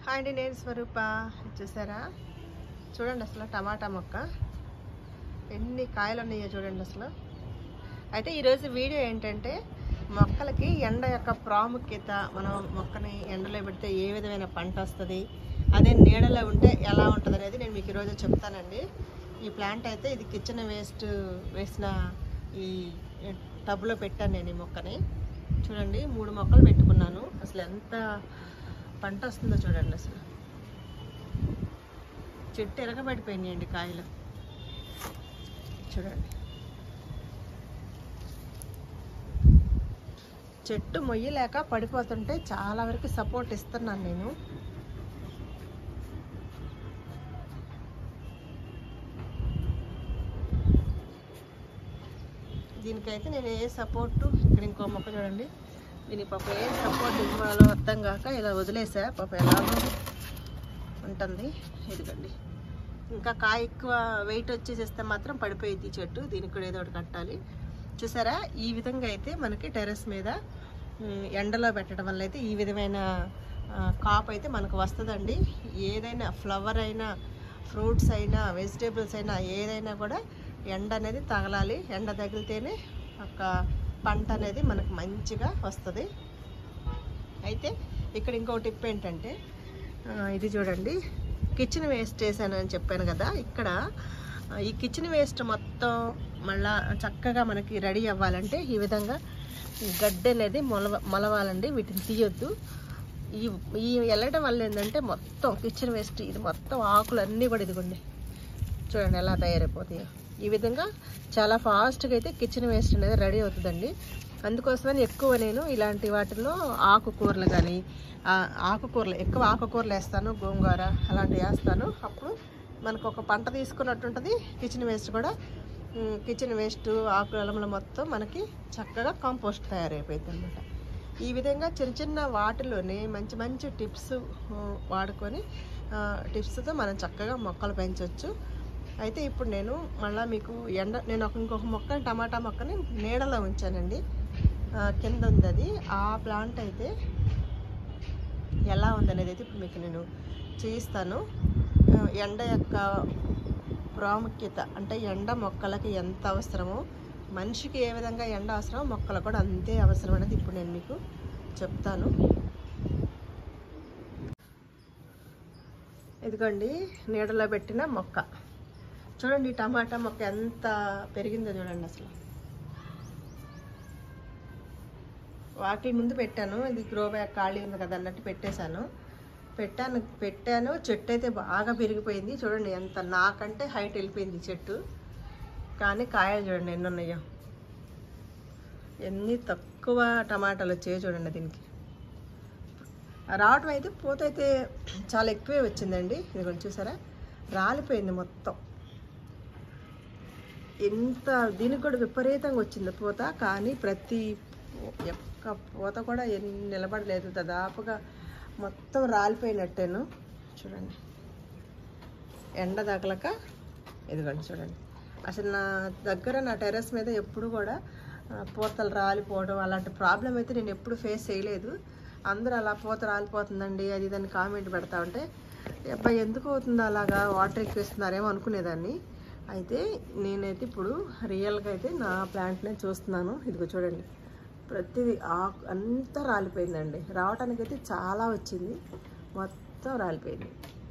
hi అండి నేను స్వరూప చూసారా చూడండి అసలు టమాటా మొక్క ఎన్ని కాయలు ఉన్నాయో చూడండి అసలు అయితే ఈరోజు వీడియో ఏంటంటే మొక్కలకి ఎండ యొక్క ప్రాముఖ్యత మనం మొక్కని ఎండలో పెడితే ఏ విధమైన పంట వస్తుంది అదే నీడలో ఉంటే ఎలా ఉంటుంది అనేది నేను మీకు ఈరోజు చెప్తానండి ఈ ప్లాంట్ అయితే ఇది కిచెన్ వేస్ట్ వేసిన ఈ టబ్లో పెట్టాను నేను ఈ మొక్కని చూడండి మూడు మొక్కలు పెట్టుకున్నాను అసలు ఎంత పంట వస్తుందో చూడండి అసలు చెట్టు ఎరగబడిపోయినాయండి కాయలు చూడండి చెట్టు మొయ్యలేక పడిపోతుంటే చాలా వరకు సపోర్ట్ ఇస్తున్నాను నేను దీనికైతే నేను ఏ సపోర్టు ఇక్కడ ఇంకో మొక్క చూడండి దీనికి పాప ఏ సపోర్ట్ ఇవ్వాలో అర్థం కాక ఇలా వదిలేసా పాప ఎలాగో ఉంటుంది ఇదిగండి ఇంకా కాయ ఎక్కువ వెయిట్ వచ్చేసేస్తే మాత్రం పడిపోయింది ఈ చెట్టు దీనికి కూడా ఏదో ఒకటి కట్టాలి చూసారా ఈ విధంగా అయితే మనకి టెర్రస్ మీద ఉమ్, ఎండలో పెట్టడం వల్ల అయితే ఈ విధమైన ఆ, కాప్ అయితే మనకు వస్తుందండి ఏదైనా ఫ్లవర్ అయినా ఫ్రూట్స్ అయినా వెజిటేబుల్స్ అయినా ఏదైనా కూడా ఎండ అనేది తగలాలి ఎండ తగిలితేనే ఒక పంట అనేది మనకు మంచిగా వస్తుంది అయితే ఇక్కడ ఇంకో టిప్ ఏంటంటే ఆ, ఇది చూడండి కిచెన్ వేస్ట్ చేశానని చెప్పాను కదా ఇక్కడ ఆ, ఈ కిచెన్ వేస్ట్ మొత్తం మళ్ళా చక్కగా మనకి రెడీ అవ్వాలంటే ఈ విధంగా ఈ గడ్డి అనేది మొలవ మొలవాలండి వీటిని తీయొద్దు ఈ ఈ వెళ్ళడం వల్ల ఏంటంటే మొత్తం కిచెన్ వేస్ట్ ఇది మొత్తం ఆకులు అన్నీ కూడా ఇదిగోండి చూడండి ఎలా తయారైపోతాయో ఈ విధంగా చాలా ఫాస్ట్గా అయితే కిచెన్ వేస్ట్ అనేది రెడీ అవుతుందండి అందుకోసమని ఎక్కువ నేను ఇలాంటి వాటిల్లో ఆకుకూరలు కానీ ఆకుకూరలు ఎక్కువ ఆకుకూరలు వేస్తాను గోంగూర అలాంటివి వేస్తాను అప్పుడు మనకు ఒక పంట తీసుకున్నట్టు ఉంటుంది కిచెన్ వేస్ట్ కూడా ఉమ్, కిచెన్ వేస్ట్ ఆకులములు మొత్తం మనకి చక్కగా కాంపోస్ట్ తయారైపోయింది అనమాట ఈ విధంగా చిన్న చిన్న వాటిలోనే మంచి మంచి టిప్స్ ఉమ్, వాడుకొని ఆ, టిప్స్తో మనం చక్కగా మొక్కలు పెంచవచ్చు అయితే ఇప్పుడు నేను మళ్ళీ మీకు ఎండ నేను ఒక ఇంకొక మొక్కని టమాటా మొక్కని నీడలో ఉంచానండి ఆ, కింద ఉంది అది ఆ ప్లాంట్ అయితే ఎలా ఉందనేది అయితే ఇప్పుడు మీకు నేను చేయిస్తాను ఆ, ఎండ యొక్క ప్రాముఖ్యత అంటే ఎండ మొక్కలకి ఎంత అవసరమో మనిషికి ఏ విధంగా ఎండ అవసరమో మొక్కలకు కూడా అంతే అవసరం అనేది ఇప్పుడు నేను మీకు చెప్తాను ఇదిగోండి నీడలో పెట్టిన మొక్క చూడండి ఈ టమాటా మొక్క ఎంత పెరిగిందో చూడండి అసలు వాకిలి ముందు పెట్టాను ఇది గ్రో బ్యాగ్ ఖాళీ ఉంది కదా అన్నట్టు పెట్టేశాను పెట్టాను పెట్టాను చెట్టు అయితే బాగా పెరిగిపోయింది చూడండి ఎంత నాకంటే హైట్ వెళ్ళిపోయింది ఈ చెట్టు కానీ కాయలు చూడండి ఎన్ని ఉన్నాయో ఎన్ని తక్కువ టమాటాలు వచ్చాయో చూడండి దీనికి రావటం అయితే పూత అయితే చాలా ఎక్కువే వచ్చిందండి ఇది కొంచెం చూసారా రాలిపోయింది మొత్తం ఎంత దీనికి కూడా విపరీతంగా వచ్చింది పూత కానీ ప్రతి ఒక్క పూత కూడా ఎన్ని నిలబడలేదు దాదాపుగా మొత్తం రాలిపోయినట్టేను చూడండి ఎండ తగలక ఇదిగోండి చూడండి అసలు నా దగ్గర నా టెర్రస్ మీద ఎప్పుడు కూడా ఆ, పూతలు రాలిపోవడం అలాంటి ప్రాబ్లం అయితే నేను ఎప్పుడు ఫేస్ చేయలేదు అందరూ అలా పూత రాలిపోతుందండి అది దాన్ని కామెంట్ పెడతా ఉంటే అబ్బాయి ఎందుకు అవుతుందో అలాగా వాటర్ ఎక్కువ ఇస్తున్నారేమో అనుకునేదాన్ని అయితే నేనైతే ఇప్పుడు రియల్గా అయితే నా ప్లాంట్నే చూస్తున్నాను ఇదిగో చూడండి ప్రతిదీ ఆకు అంతా రాలిపోయిందండి రావటానికైతే చాలా వచ్చింది మొత్తం రాలిపోయింది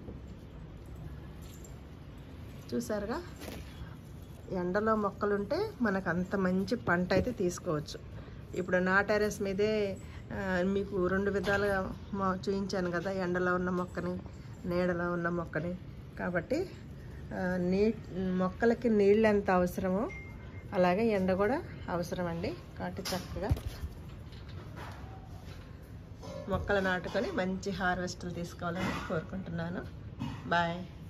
చూసారుగా ఎండలో మొక్కలుంటే మనకు అంత మంచి పంట అయితే తీసుకోవచ్చు ఇప్పుడు నా టెరెస్ మీదే ఆ, మీకు రెండు విధాలుగా మా చూపించాను కదా ఎండలో ఉన్న మొక్కని నీడలో ఉన్న మొక్కని కాబట్టి ఆ, నీ మొక్కలకి నీళ్ళు ఎంత అవసరమో అలాగే ఎండ కూడా అవసరం అండి కాబట్టి చక్కగా మొక్కలు నాటుకొని మంచి హార్వెస్ట్లు తీసుకోవాలని కోరుకుంటున్నాను బాయ్